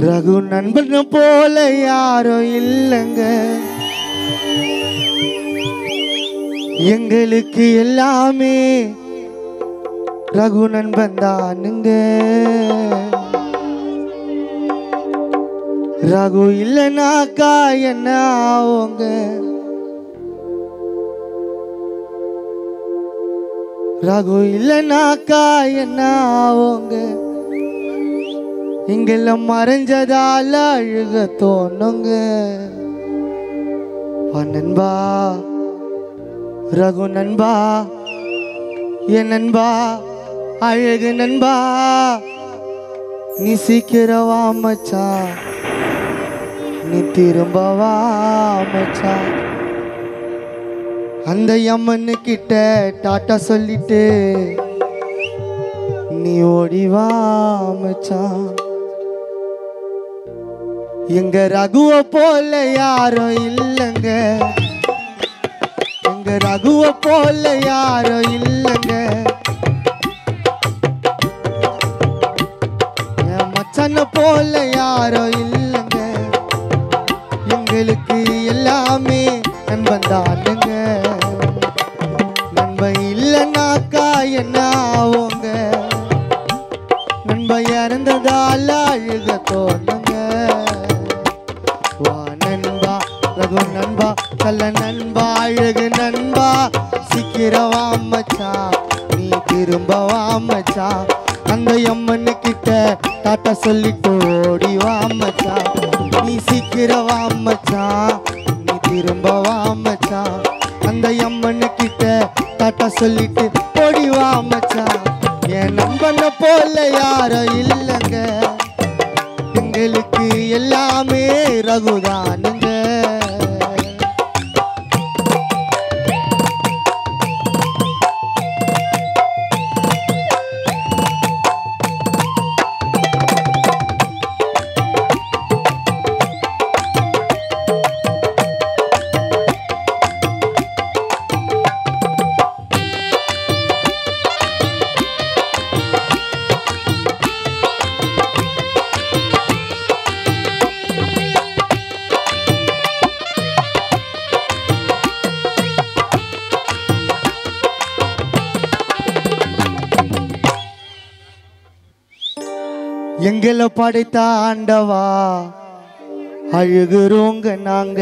ரகு நண்பன் போல யாரும் இல்லைங்க எங்களுக்கு எல்லாமே ரகு நண்பன் தானுங்க ரகு இல்லைனாக்கா என்ன ஆவோங்க ரகு இல்லைனாக்கா என்ன ஆவோங்க இங்கெல்லாம் மறைஞ்சதால அழுக தோணுங்க வா நண்பா ரகு நண்பா என் நண்பா அழகு நண்பா நீ சீக்கிரவா மச்சான் நீ திரும்பவா மச்சான் அந்த அம்மனு கிட்ட டாட்டா சொல்லிட்டு நீ ஓடிவா மச்சான் எங்க ரகுவ போல யாரும் இல்லைங்க எங்க ரகுவ போல யாரும் இல்லைங்க என் மச்சனை போல யாரும் இல்லைங்க எங்களுக்கு எல்லாமே நண்பன் தானுங்க நண்பன் இல்லைனாக்கா என்ன ஆவோங்க நண்பன் இறந்ததால அழுக தோணுங்க வா நண்பா ரகு நண்பா கள்ள நண்பா அழகு நண்பா சீக்கிரம் வா மச்சான் நீ திரும்ப வா மச்சான் அந்த அம்மனு கிட்ட டாட்டா சொல்லிட்டு ஓடி வா மச்சான் நீ சீக்கிரம் வா மச்சான் நீ திரும்ப வா மச்சான் அந்த அம்மனு கிட்ட டாட்டா சொல்லிட்டு ஓடி வா மச்சான் என் நண்பனை போல யாரும் இல்லைங்க எங்களுக்கு எல்லாமே ரகுதானுங்க எங்களை படைத்த ஆண்டவா அழுகுறோங்க நாங்க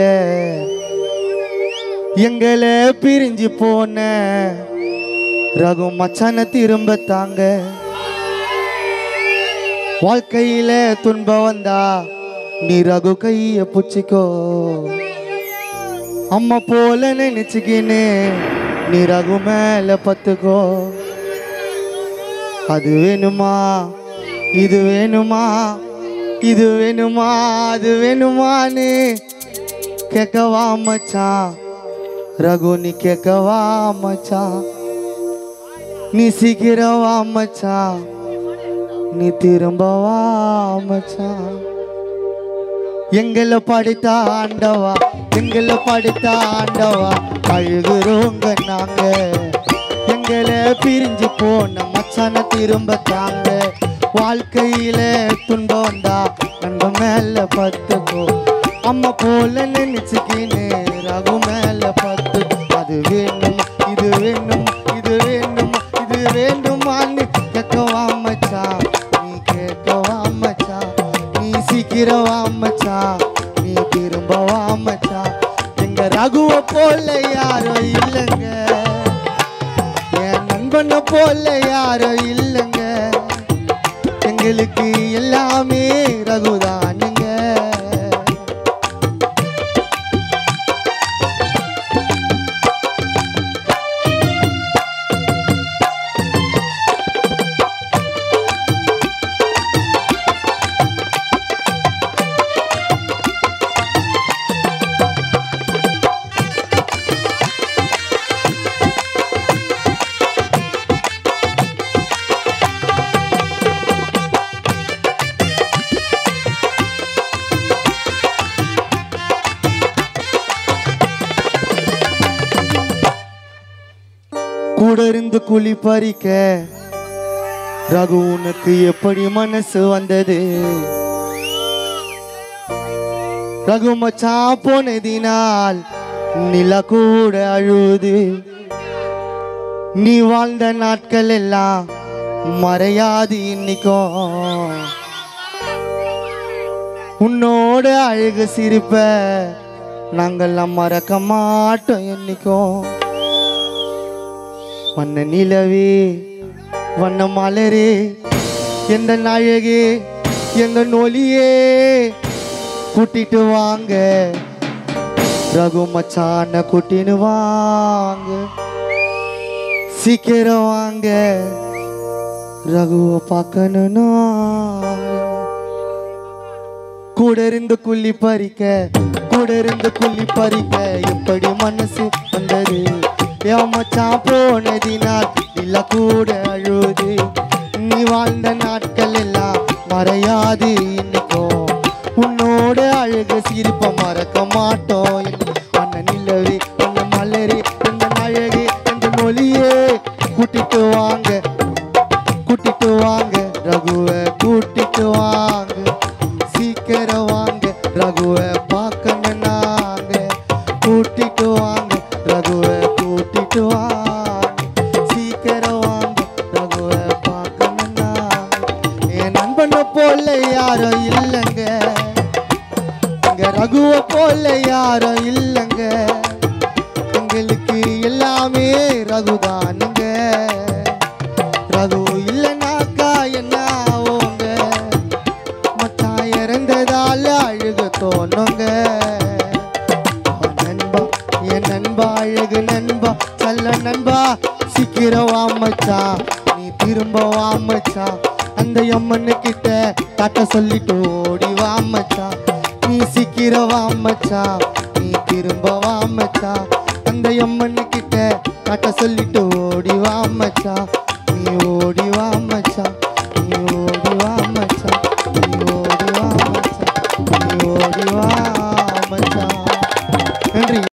எங்களை பிரிஞ்சு போன ரகு மச்சான திரும்ப தாங்க வாழ்க்கையில துன்பம் வந்தா நீ ரகு கைய புச்சிக்கோ அம்மா போல நினைச்சுக்கின்னு நீ ரகு மேல பத்துக்கோ அது வேணுமா இது வேணுமா இது வேணுமா அது வேணுமான்னு கேட்கவா மச்சான் ரகு நீ கேட்கவா மச்சான் நீ சீக்கிரம் வா மச்சான் நீ திரும்ப வா மச்சான் எங்களை படைத்த ஆண்டவா எங்களை படைத்த ஆண்டவா அழுகுறோங்க நாங்க எங்களை பிரிஞ்சு போன மச்சான திரும்ப தாங்க வாழ்க்கையில துன்பம் வந்தா நண்ப மேல பத்துக்கோ அம்மா போல நினைச்சுக்கின்னு ரகு மேல பத்து அது வேணும் இது வேணும் இது வேணும் இது வேண்டுமான்னு கேட்கவா மச்சான் நீ கேட்கவா மச்சான் நீ சீக்கிரம் வா மச்சான் நீ திரும்ப வா மச்சான் எங்க ரகுவ போல யாரும் இல்லைங்க என் நண்பனை போல யாரும் இல்லைங்க எங்களுக்கு எல்லாமே ரகுதானுங்க கூட இருந்து குழி பறிக்க ரகு உனக்கு எப்படி மனசு வந்தது ரகு மச்சான் போனதினால் நில கூட அழுது நீ வாழ்ந்த நாட்கள் எல்லாம் மறையாது இன்னைக்கும் உன்னோட அழகு சிரிப்ப நாங்கெல்லாம் மறக்க மாட்டோம் என்னைக்கும் வண்ண நிலவே வண்ண மலரே எந்த அழகே எங்க நொலியே கூட்டிட்டு வாங்க ரகு மச்சான கூட்டின்னு வாங்க சீக்கிரம் வாங்க ரகுவை பார்க்கணும்னா கூட இருந்து குள்ளி பறிக்க கூட இருந்து குள்ளி பறிக்க எப்படி மனசு வந்தது என் மச்சான் போனதினால் இல்ல கூட அழுது நீ வாழ்ந்த நாட்கள் எல்லாம் மறையாது இன்னைக்கும் உன்னோட அழகு சிரிப்ப மறக்க மாட்டோம் அண்ணன் நிலவே அண்ணன் மலரே இந்த அழகே இந்த மொழியே கூட்டிட்டு வாங்க கூட்டிட்டு வாங்க ரகுவை கூட்டிட்டு வாங்க சீக்கிரம் வாங்க ரகுவை பார்க்கணும் நாங்க கூட்டிட்டு வாங்க ரகுவை கூட்டிட்டு வாங்க சீக்கிரம் வாங்க ரகுவை பார்க்கணும் நாங்க என் நண்பனை போல யாரும் இல்லைங்க இங்க ரகுவை போல யாரும் இல்லைங்க எங்களுக்கு எல்லாமே ரகுதானுங்க ரகு இல்லைனாக்கா என்ன ஆவோங்க மச்சான் இறந்ததால அழுக தோணுங்க நண்பா என் நண்பா அழகு நண்பா நல்ல நண்பா சீக்கிரம் வா மச்சான் நீ திரும்ப வா மச்சான் அந்த அம்மனு கிட்ட காட்ட சொல்லிட்டு ஓடி வா மச்சான் நீ சீக்கிரம் வா மச்சான் நீ திரும்ப வா மச்சான் அந்த அம்மனு கிட்ட காட்ட சொல்லிட்டு ஓடி வா மச்சான்